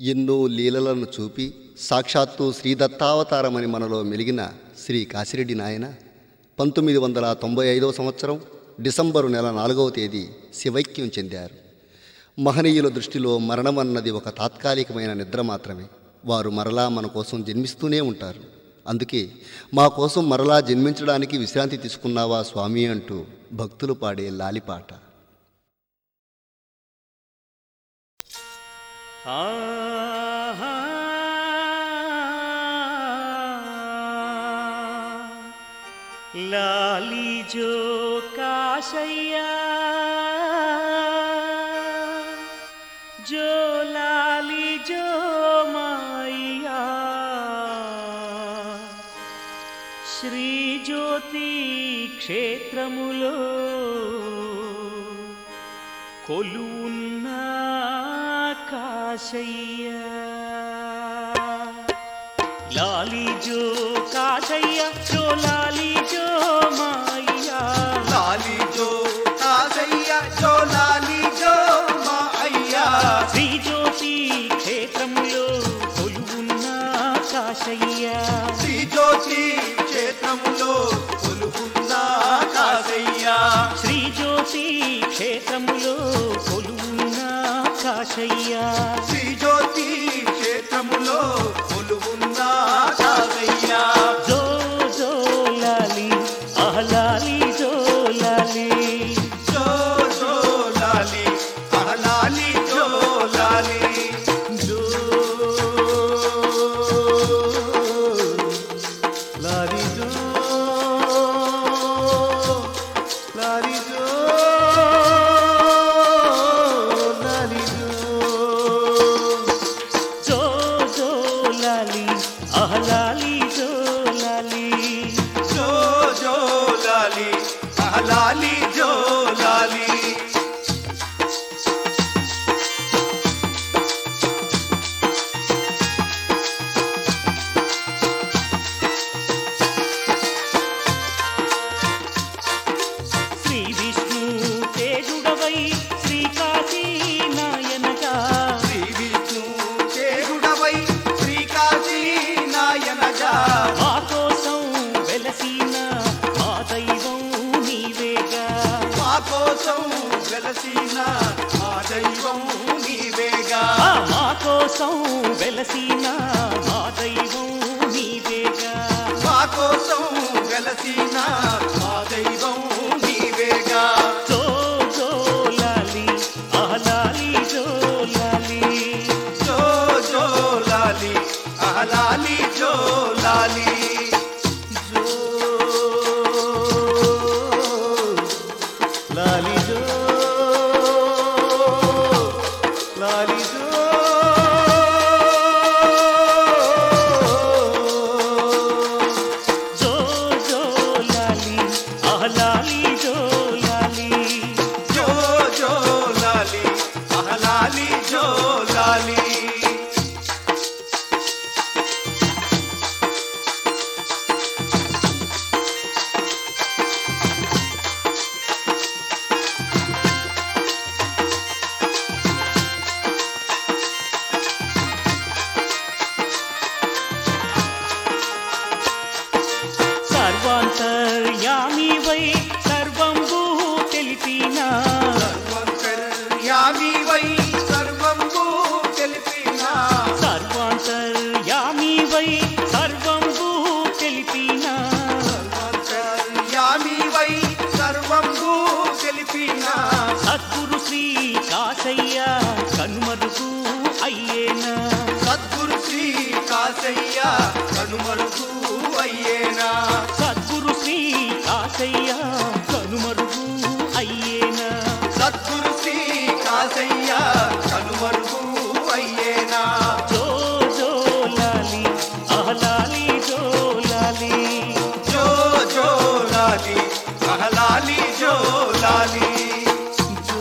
ఎన్నో లీలలను చూపి సాక్షాత్తు శ్రీదత్తావతారమని మనలో మెలిగిన శ్రీ కాశిరెడ్డి నాయన పంతొమ్మిది వందల తొంభై ఐదవ సంవత్సరం డిసెంబరు నెల నాలుగవ తేదీ శివైక్యం చెందారు మహనీయుల దృష్టిలో మరణమన్నది ఒక తాత్కాలికమైన నిద్ర మాత్రమే వారు మరలా మన కోసం జన్మిస్తూనే ఉంటారు అందుకే మా కోసం మరలా జన్మించడానికి విశ్రాంతి తీసుకున్నావా స్వామి అంటూ భక్తులు పాడే లాలిపాట ఆహా లాలి జో కాశయ్యా జో లాలి జో మాయ్యా శ్రీ జ్యోతి క్షేత్రములో కొలువున్న కాశయ్య లాలి జో కాశయ్య జో లాలి జో మాయ్యా లాలి జో కాసయ్య జో లాలి జో మా అయ్యా శ్రీ జ్యోతి క్షేత్రములో కొలువున్న కాశయ్య శ్రీ జ్యోతి క్షేత్రములో కొలుకున్న కాసయ్య శ్రీ జ్యోతి క్షేత్రములో కొలువున్న కాశయ్య శ్రీ జ్యోతి క్షేత్రములో కొలుకున్న కాసయ్య జో జో లాలి ఆహ్లాలి జో లాలి జో జో లాలి ఆ లాలి జో లాలి జో లాలి జో లాలి జో లాలి జో జో జో లాలి ఆహ్లాలి జో లాలి జో జో లాలి ఆ లాలి జో లాలి శ్రీ విష్ణు తేజుడవై శ్రీ కాశీ నాయనగా శ్రీ విష్ణు చేరుడవై శ్రీకాశీ నాయనగా మా కోసం వెలసిన మా దైవం నీవేగా మా కోసం వెలసిన మా దైవం నీవేగా ఆ మా కోసం వెలసిన మా దైవం నీవేగా మా కోసం వెలసిన మా దైవం నీవేగా జో జో లాలి ఆహ్లాలి జో లాలి జో జో లాలి ఆ లాలి జో లాలి జో లాలి జో లాలి జో జో జో లాలి ఆహ్లాలి జో లాలి జో జో లాలి ఆ లాలి జో లాలి సర్వాంతర్యామివై సర్వంబు తెలిపిన సర్వంతర్యామివై సర్వంబు తెలిపిన సర్వాంతర్యామివై సర్వంబు తెలిపిన సర్వంతర్యామివై సర్వంబు తెలిపిన సద్గురు శ్రీ కాశయ్య కనుమరుగు అయ్యేనా సద్గురు శ్రీ కాసయ్య కనుమరుగు అయ్యేనా సద్గురు శ్రీ కాశయ్య కనుమరుగు అయ్యేనా సద్గురు శ్రీ కాసయ్య కనుమరుగు అయ్యేనా జో జో లాలి ఆహ్లాలి జో లాలి జో జో లాలి అహలాలి జో లాలి జో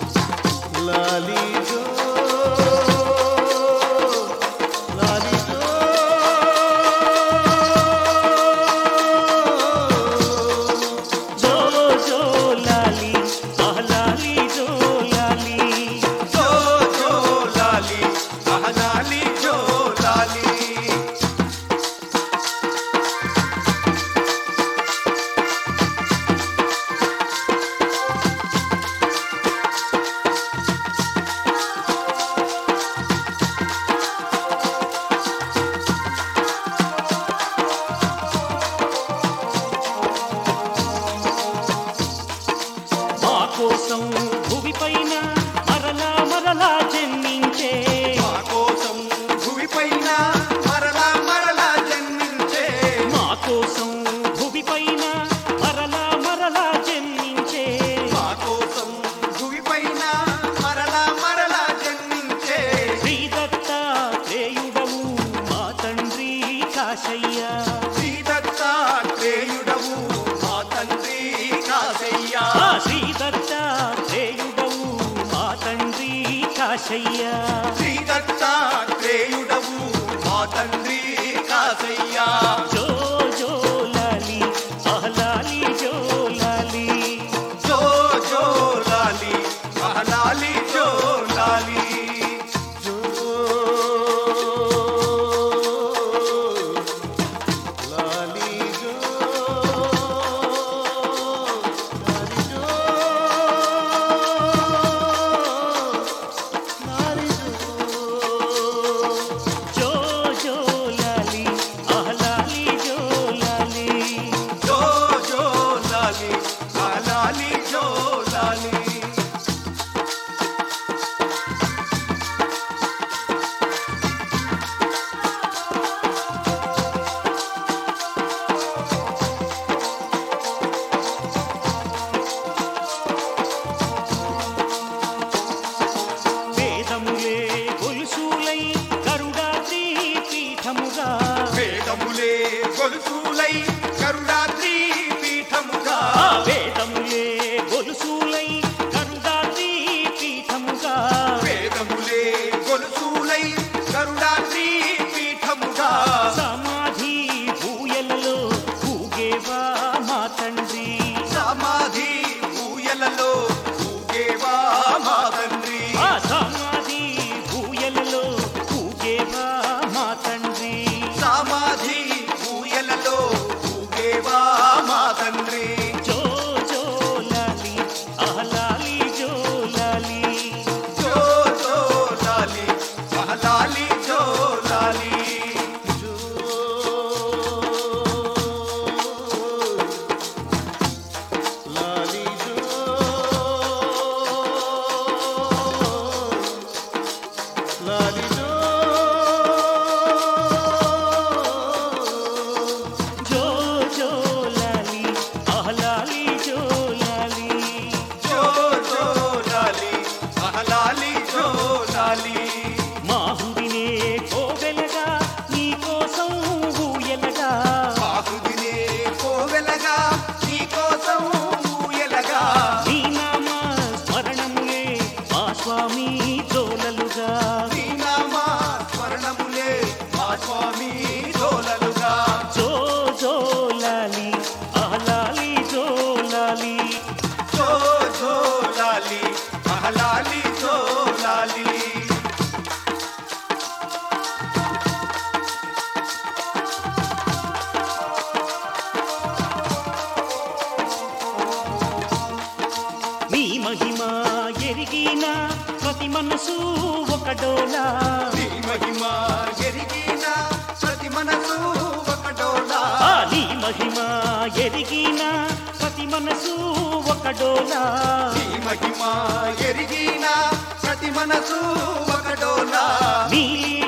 లాలి జో లాలి జో కాశయ్య శ్రీ దత్తాత్రేయుడవు మా తండ్రి కాసయ్యా జో జో లాలి ఆలాలి జో లాలి జో జో లాలి మహలాలి జో లాలి జో లాలి జో లాలి జో లాలి జో జో జో లాలి ఆలాలి జో లాలి జో జో లాలి ఆ లాలి జో లాలి వేదములే గొలుసులై గరుడాద్రి పీఠముగా వేదములే గొలుసులై కరుణాద్రి పీఠముగా ఆ వేదములే గొలుసులై గరుడాద్రి పీఠముగా వేదములే గొలుసులై కరుణాద్రి పీఠముగా సమాధి ఊయలలో ఊగేవా మా తండ్రి సమాధి ఊయలలో ఊగేవా మా తండ్రి ఆ సమాధి ఊయలలో ఊగేవా మా తండ్రి సమాధి ఊయలలో ఊగేవా మా తండ్రి జో జో లాలి ఆలాలి జో లాలి జో జో లాలి మహలాలి జో లాలి జో లాలి జో లాలి జో జో జో లాలి ఆలాలి జో లాలి జో జో లాలి మహలాలి జో లాలి మాహుడినే కోవెలగా నీ కోసం ఊయలగా బాహుదినే కోవెలగా నీకోసం ఊయలగా నీ నామ స్మరణములే మా స్వామి జోలలుగా నీ నామా స్మరణములే మా స్వామి డోలలుగా జో జో లాలి ఆలాలి జో లాలి జో జో లాలి మహలాలి జో లాలి నీ మహిమ ఎరిగిన ప్రతి మనసు ఒక డోలా నీ మహిమ ఎరిగిన ప్రతి మనసు ఒక డోలా ఆ నీ మహిమ ఎరిగిన ప్రతి మనసు ఒక డోలా నీ మహిమ ఎరిగిన ప్రతి మనసు ఒక డోలా నీ